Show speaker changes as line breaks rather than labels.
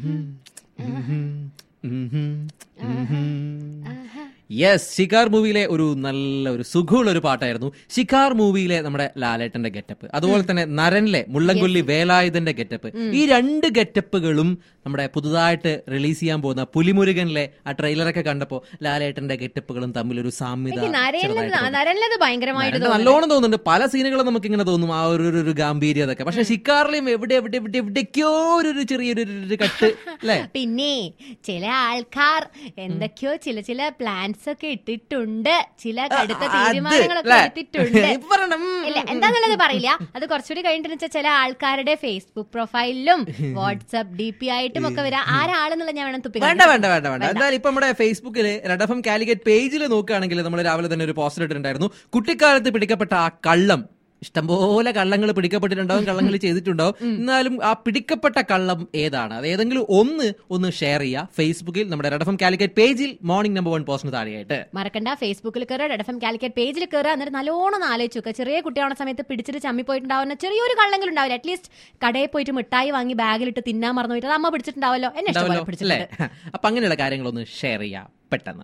Yes ശിക്കാർ മൂവിയിലെ ഒരു നല്ല ഒരു സുഖമുള്ള ഒരു പാട്ടായിരുന്നു ശിക്കാർ മൂവിയിലെ നമ്മുടെ ലാലേട്ടന്റെ ഗെറ്റപ്പ് അതുപോലെ തന്നെ നരനിലെ മുള്ളൻകൊല്ലി വേലായുധന്റെ ഗെറ്റപ്പ് ഈ രണ്ട് ഗെറ്റപ്പുകളും നമ്മുടെ പുതുതായിട്ട് റിലീസ് ചെയ്യാൻ പോകുന്ന പുലിമുരുകനിലെ ആ ട്രെയിലറൊക്കെ കണ്ടപ്പോ ലാലേട്ടന്റെ ഗെറ്റപ്പുകളും തമ്മിൽ ഒരു സാമ്യത ചെറുതായിട്ട് തോന്നി.
നരനിലത് ഭയങ്കരമായിട്ട്
നരന്റെ നല്ലോണം തോന്നുന്നുണ്ട് പല സീനുകളും നമുക്ക് ഇങ്ങനെ തോന്നും ആ ഒരു ഒരു- ഒരു ഗാംഭീര്യത ഒക്കെ പക്ഷെ ഷിക്കാറിലെയും എവിടെ എവിടെ എവിടെ എവിടേക്കോ ഒരു ഒരു ചെറിയൊരു ഒരു- ഒരു കട്ട് അല്ലേ
പിന്നെ ചില ആൾക്കാർ എന്തൊക്കെയോ ചില ചില പ്ലാൻസ് ഒക്കെ ഇട്ടിട്ടുണ്ട് ചില കടുത്ത
അത്,
തീരുമാനങ്ങളൊക്കെ
ല്ലേ?
എടുത്തിട്ടുണ്ട്
ഇപ്പൊ പറയണം. ഉം,
ഇല്ല എന്താന്നുള്ളത് പറയില്ല അത് കുറച്ചുകൂടി കഴിഞ്ഞിട്ട് വെച്ചാൽ ചില ആൾക്കാരുടെ ഫേസ്ബുക്ക് പ്രൊഫൈലിലും വാട്സ്ആപ്പ് ഡി പി ആയിട്ടും ഒക്കെ വരാം ആരാളെന്നുള്ള ഞാൻ വേണം തുപ്പി
വേണ്ട വേണ്ട വേണ്ട വേണ്ട എന്തായാലും ഇപ്പൊ നമ്മുടെ ഫേസ്ബുക്കിൽ റെഡഫം കാലിക്കറ്റ് പേജിൽ നോക്കുകയാണെങ്കിൽ നമ്മൾ രാവിലെ തന്നെ ഒരു പോസ്റ്റർ ഇട്ടിട്ടുണ്ടായിരുന്നു കുട്ടിക്കാലത്ത് പിടിക്കപ്പെട്ട ആ കള്ളം ഇഷ്ടംപോലെ കള്ളങ്ങൾ പിടിക്കപ്പെട്ടിട്ടുണ്ടാവും കള്ളങ്ങൾ ചെയ്തിട്ടുണ്ടാവും എന്നാലും ആ പിടിക്കപ്പെട്ട കള്ളം ഏതാണ് അത് ഏതെങ്കിലും ഒന്ന് ഒന്ന് ഷെയർ ചെയ്യുക ഫേസ്ബുക്കിൽ നമ്മുടെ റെഡഫം കാലിക്കറ്റ് പേജിൽ മോർണിംഗ് നമ്പർ വൺ പോസ്റ്റിന് താഴെയായിട്ട്
മറക്കണ്ട ഫേസ്ബുക്കിൽ കയറുക ഡെഡ് എഫ് എം കാലിക്കറ്റ് പേജിൽ കയറുക എന്നിട്ട് നല്ലോണം ഒന്ന് ആലോചിച്ച് നോക്കുക ചെറിയ കുട്ടിയാവുന്ന സമയത്ത് പിടിച്ചിട്ട് ചമ്മി പോയിട്ടുണ്ടാവുന്ന ചെറിയൊരു കള്ളെങ്കിലും ഉണ്ടാവില്ല അറ്റ്ലീസ്റ്റ് കടയിൽ പോയിട്ട് മിഠായി വാങ്ങി ബാഗിലിട്ട് തിന്നാൻ മറന്നു പോയിട്ട് അത് അമ്മ പിടിച്ചിട്ടുണ്ടാവല്ലോ എന്നെ
ഉണ്ടാവല്ലോ
ഇഷ്ടപോലെ
അല്ലേ
പിടിച്ചിട്ടുണ്ട്
അപ്പൊ അങ്ങനെയുള്ള കാര്യങ്ങളൊന്ന് ഷെയർ ചെയ്യാം പെട്ടെന്ന്